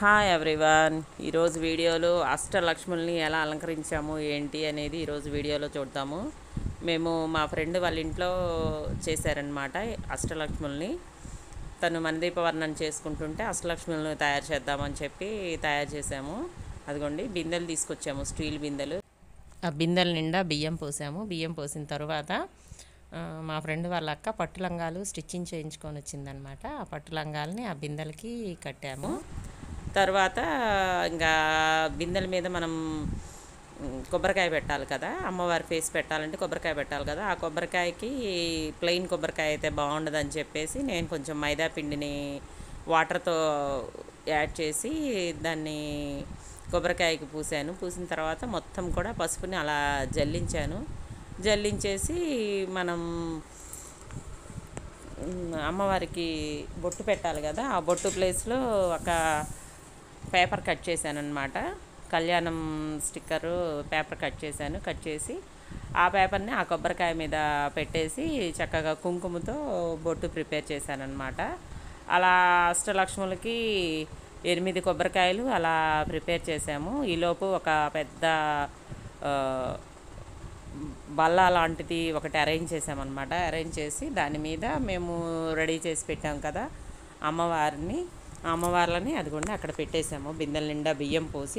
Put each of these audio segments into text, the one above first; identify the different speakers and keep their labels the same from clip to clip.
Speaker 1: hi everyone ఈరోజు వీడియోలో అష్టలక్ష్ముల్ని ఎలా అలంకరించాము ఏంటి అనేది ఈరోజు వీడియోలో చూద్దాము మేము మా ఫ్రెండ్ వాళ్ళ ఇంట్లో చేశారనమాట అష్టలక్ష్ముల్ని తను మనదీపవర్ణం చేసుకుంటుంటే అష్టలక్ష్ములను తయారు చేద్దామని చెప్పి తయారు చేసాము అదిగోండి బిందెలు తీసుకొచ్చాము స్టీల్ బిందెలు ఆ బిందెల నిండా బియ్యం పోసాము బియ్యం పోసిన తర్వాత ఆ, మా ఫ్రెండ్ వాళ్ళ అక్క పట్టు లంగాలు స్టిచ్చింగ్ చేయించుకొని వచ్చిందనమాట ఆ పట్టు లంగాలని ఆ బిందెలకి కట్టాము తర్వాత ఇంకా బిందెల మీద మనం ఉమ్, కొబ్బరికాయ పెట్టాలి కదా అమ్మవారి ఫేస్ పెట్టాలంటే కొబ్బరికాయ పెట్టాలి కదా ఆ కొబ్బరికాయకి ప్లెయిన్ కొబ్బరికాయ అయితే బాగుండదని చెప్పేసి నేను కొంచెం మైదా పిండిని వాటర్తో యాడ్ చేసి దాన్ని కొబ్బరికాయకి పూసాను పూసిన తర్వాత మొత్తం కూడా పసుపుని అలా జల్లించాను జల్లించేసి మనం ఉమ్, అమ్మవారికి బొట్టు పెట్టాలి కదా ఆ బొట్టు ప్లేస్లో ఒక పేపర్ కట్ చేశాను అనమాట కళ్యాణం స్టిక్కరు పేపర్ కట్ చేశాను కట్ చేసి ఆ పేపర్ని ఆ కొబ్బరికాయ మీద పెట్టేసి చక్కగా కుంకుమతో బొట్టు ప్రిపేర్ చేశాను అనమాట అలా అష్టలక్ష్ములకి ఎనిమిది కొబ్బరికాయలు అలా ప్రిపేర్ చేసాము ఈలోపు ఒక పెద్ద ఆ, బల్ల లాంటిది ఒకటి అరేంజ్ చేసామన్నమాట అరేంజ్ చేసి దాని మీద మేము రెడీ చేసి పెట్టాం కదా అమ్మవారిని ఆ అమ్మవార్లని అదిగోండి అక్కడ పెట్టేసాము బిందెల నిండా బియ్యం పోసి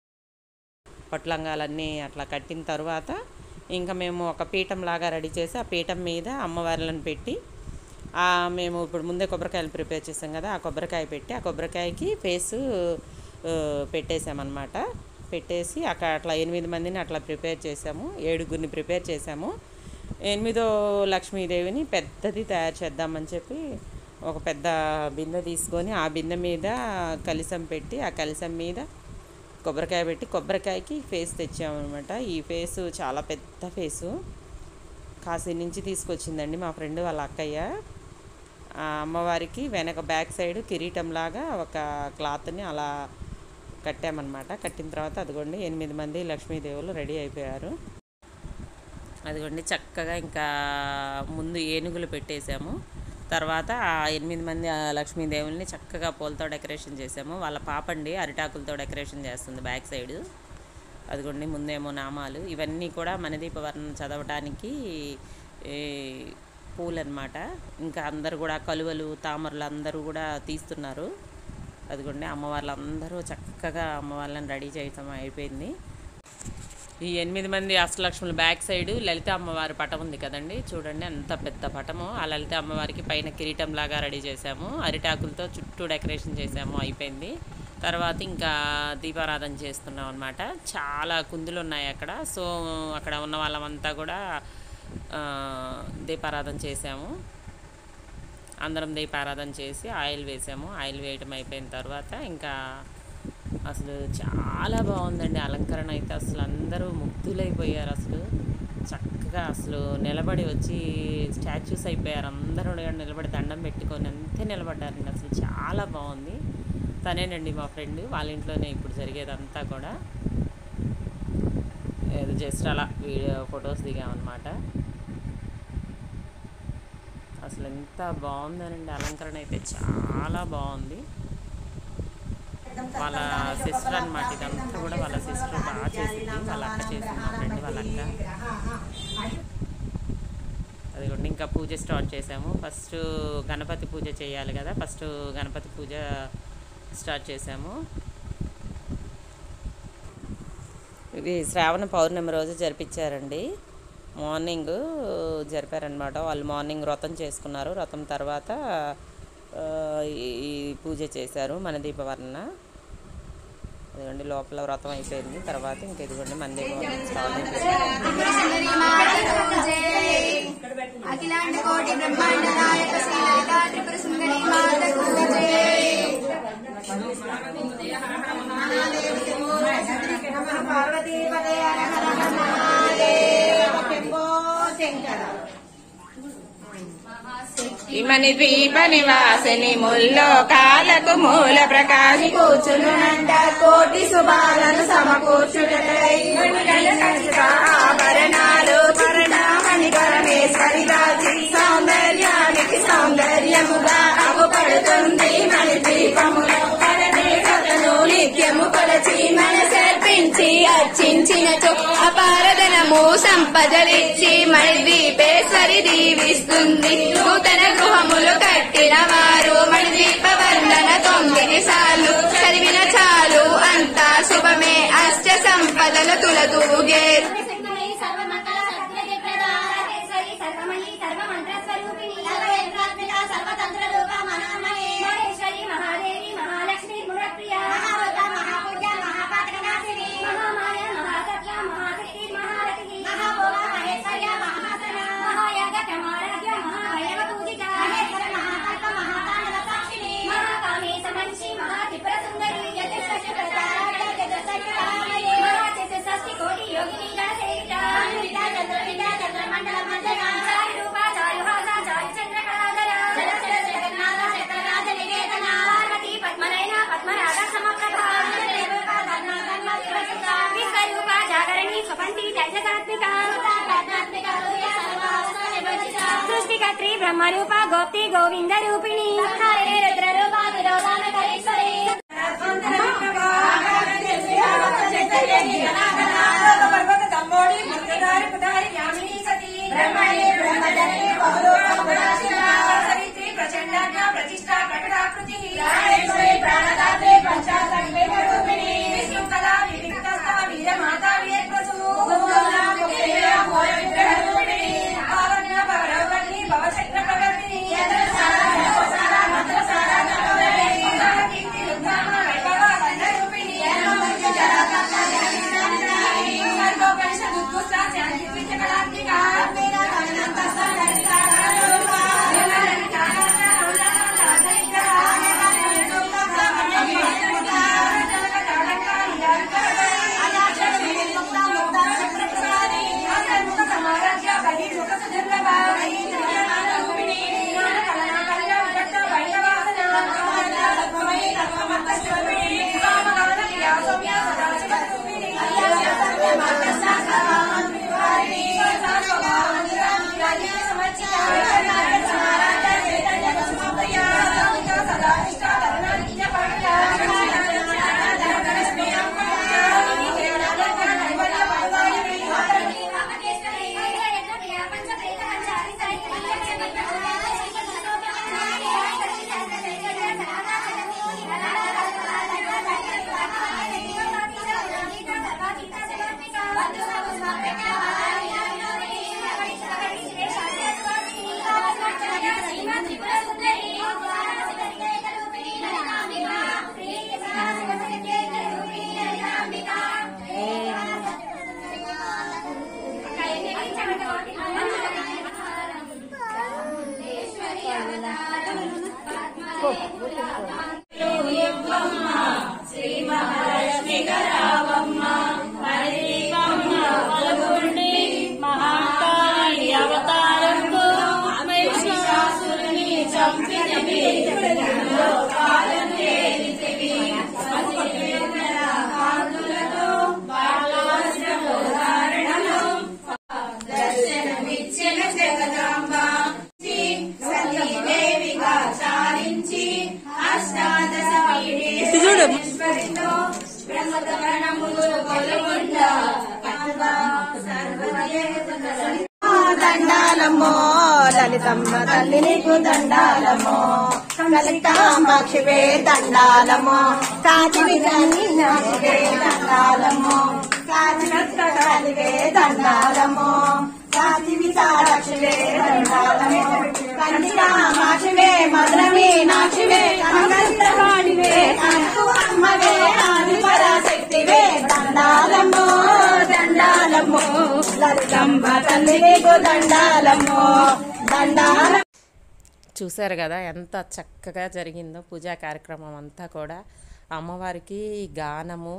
Speaker 1: పట్లంగాలన్నీ అట్లా కట్టిన తర్వాత ఇంకా మేము ఒక పీఠం లాగా రెడీ చేసి ఆ పీఠం మీద అమ్మవార్లను పెట్టి ఆ మేము ఇప్పుడు ముందే కొబ్బరికాయలు ప్రిపేర్ చేసాం కదా ఆ కొబ్బరికాయ పెట్టి ఆ కొబ్బరికాయకి ఫేసు పెట్టేసామన్నమాట పెట్టేసి అక్కడ అట్లా ఎనిమిది మందిని అట్లా ప్రిపేర్ చేసాము ఏడుగురిని ప్రిపేర్ చేసాము ఎనిమిదో లక్ష్మీదేవిని పెద్దది తయారు చేద్దామని చెప్పి ఒక పెద్ద బిందె తీసుకొని ఆ బిందె మీద కలిసం పెట్టి ఆ కలిసం మీద కొబ్బరికాయ పెట్టి కొబ్బరికాయకి ఫేస్ తెచ్చామన్నమాట ఈ ఫేసు చాలా పెద్ద ఫేసు కాశీ నుంచి తీసుకొచ్చిందండి మా ఫ్రెండ్ వాళ్ళ అక్కయ్య ఆ అమ్మవారికి వెనక బ్యాక్ సైడ్ కిరీటం లాగా ఒక క్లాత్ని అలా కట్టామన్నమాట కట్టిన తర్వాత అదిగోండి ఎనిమిది మంది లక్ష్మీదేవులు రెడీ అయిపోయారు అదిగోండి చక్కగా ఇంకా ముందు ఏనుగులు పెట్టేశాము తర్వాత ఆ ఎనిమిది మంది ఆ లక్ష్మీదేవుల్ని చక్కగా పూలతో డెకరేషన్ చేసాము వాళ్ళ పాపండి అరిటాకులతో డెకరేషన్ చేస్తుంది బ్యాక్ సైడ్ అదిగోండి ముందేమో నామాలు ఇవన్నీ కూడా మనదీపవర్ణం చదవడానికి ఈ పూలు అనమాట ఇంకా అందరూ కూడా కలువలు తామరలు అందరూ కూడా తీస్తున్నారు అదిగోండి అమ్మవార్లు అందరూ చక్కగా అమ్మవార్లను రెడీ చేయటం అయిపోయింది ఈ ఎనిమిది మంది అష్టలక్ష్ముల బ్యాక్ సైడ్ లలిత అమ్మవారి పటం ఉంది కదండి చూడండి అంత పెద్ద పటము ఆ లలిత అమ్మవారికి పైన కిరీటం లాగా రెడీ చేసాము అరిటాకులతో చుట్టూ డెకరేషన్ చేసాము అయిపోయింది తర్వాత ఇంకా దీపారాధన చేస్తున్నాం అనమాట చాలా కుందులు ఉన్నాయి అక్కడ సో అక్కడ ఉన్న వాళ్ళమంతా కూడా ఆ, దీపారాధన చేసాము అందరం దీపారాధన చేసి ఆయిల్ వేసాము ఆయిల్ వేయడం అయిపోయిన తర్వాత ఇంకా అసలు చాలా బాగుందండి అలంకరణ అయితే అసలు అందరూ ముగ్ధులైపోయారు అసలు చక్కగా అసలు నిలబడి వచ్చి స్టాచ్యూస్ అయిపోయారు అందరూ కూడా నిలబడి దండం పెట్టుకొని అంతే నిలబడ్డారండి అసలు చాలా బాగుంది తనేనండి మా ఫ్రెండ్ వాళ్ళ ఇంట్లోనే ఇప్పుడు జరిగేదంతా కూడా ఏదో జస్ట్ అలా వీడియో ఫొటోస్ దిగామన్నమాట అసలు ఎంత బాగుందనండి అలంకరణ అయితే చాలా బాగుంది వాళ్ళ సిస్టర్ అనమాట ఇదంతా కూడా వాళ్ళ సిస్టర్ బాగా చేసింది వాళ్ళ అక్క చేసింది మా ఫ్రెండ్ వాళ్ళ అక్క అదిగోండి ఇంకా పూజ స్టార్ట్ చేసాము ఫస్ట్ గణపతి పూజ చేయాలి కదా ఫస్ట్ గణపతి పూజ స్టార్ట్ చేసాము ఇది శ్రావణ పౌర్ణమి రోజు జరిపించారండి మార్నింగ్ జరిపారనమాట వాళ్ళు మార్నింగ్ వ్రతం చేసుకున్నారు వ్రతం తర్వాత ఆ, ఈ ఈ పూజ చేశారు మన దీపవర్ణ ఇదిగోండి లోపల వ్రతం అయిపోయింది తర్వాత ఇంక ఇదిగోండి మన దీపవర్ణ స్టార్ట్ అయిపోయింది
Speaker 2: అఖిలాండ కోటి బ్రహ్మాండ నాయక శ్రీలలిత త్రిపుర సుందరి మాతకు జై
Speaker 3: ఇమని ద్వీప నివాసిని ముల్లోకాలకు మూల ప్రకాశి
Speaker 2: కూర్చునునంట కోటి శుభాలను సమకూర్చుటకై
Speaker 3: ఆభరణాలు పరిణామని పరమేశ్వరి రాజి సౌందర్యానికి సౌందర్యముగా అగుపడుతుంది మణి ద్వీపములో పరమేశ్వరను మనసర్పించి అర్చించినచో అపారధనము సంపదలిచ్చి మణి ద్వీపేశ్వరి దీవిస్తుంది నూతన గృహములు కట్టిన వారు మణి ద్వీప వందన తొమ్మిది సార్లు చదివిన చాలు అంతా శుభమే అష్ట సంపదలు తులతూగే
Speaker 4: సర్వశక్తిమయీ సర్వమంగళ సత్యజయప్రదా సర్వేశ్వరి సర్వమయీ సర్వమంత్రస్వరూపిణి సర్వయంత్రాత్మిక సర్వతంత్ర రూప మహామయే మహేశ్వరి మహాదేవి మహాలక్ష్మి గుణప్రియ మహావత మహాపూజ మహాపాత్రనాశిని మహామాయ మహాసత్య మహాశక్తి మహారథి మహాభోగ మహేశ్వర్య మహాసన మహాయాగ ప్రమారాధ్య మహాభైరవ పూజిత మహేశ్వర మహాకల్ప మహాతాండవ సాక్షిని మహాకామే సమంచి మహాత్రిపుర సుందరి చతుర్దశ ప్రచారాఢ్య చతుర్దశ మహాచతుర్షష్టి కోటి యోగిని గణసేవిత అన్విత చంద్రవిత చంద్రమండల మధ్యన చారి రూప చారు హాస చారు చంద్ర కళాధర చల చల జగన్నాథ చక్రరాజ నివేదన పార్వతీ పద్మనయన పద్మరాగ సమప్రభ విశ్వరూప జాగరణి స్వపంతి తైజసాత్మిక సృష్టికర్త్రి బ్రహ్మరూప గోప్తి గోవింద రూపిణి హరే రుద్ర రూప విరోధానకరేశ్వరి
Speaker 3: దండాలమ్మో లలితమ్మ తల్లి నీకు దండాలమ్మో లలితాంబాక్షివే దండాలమ్మో కాచివి తల్లి నాచివే దండాలమ్మో కాచివే దండాలమ్మో కాచివి తారక్షివే దండాలమ్మో కందిరామాక్షివే మధురమే నాక్షివే అనంతవాణివే కనకు అమ్మవే ఆది పరాశక్తివే దండాలమ్మో దండాలమ్మో లలితమ్మ తల్లి నీకు దండాలమ్మో దండాల
Speaker 1: చూశారు కదా ఎంత చక్కగా జరిగిందో పూజా కార్యక్రమం అంతా కూడా అమ్మవారికి గానము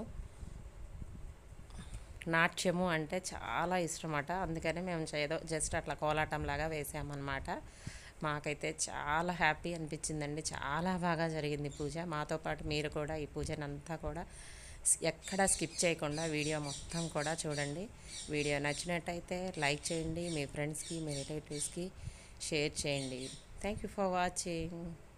Speaker 1: నాట్యము అంటే చాలా ఇష్టమట అందుకని మేము ఏదో జస్ట్ అట్లా కోలాటం లాగా వేసామన్నమాట మాకైతే చాలా హ్యాపీ అనిపించిందండి చాలా బాగా జరిగింది పూజ మాతో పాటు మీరు కూడా ఈ పూజనంతా కూడా స్- ఎక్కడా స్కిప్ చేయకుండా వీడియో మొత్తం కూడా చూడండి వీడియో నచ్చినట్టయితే లైక్ చేయండి మీ ఫ్రెండ్స్కి మీ రిలేటివ్స్కి షేర్ చేయండి థ్యాంక్ యూ ఫర్ వాచింగ్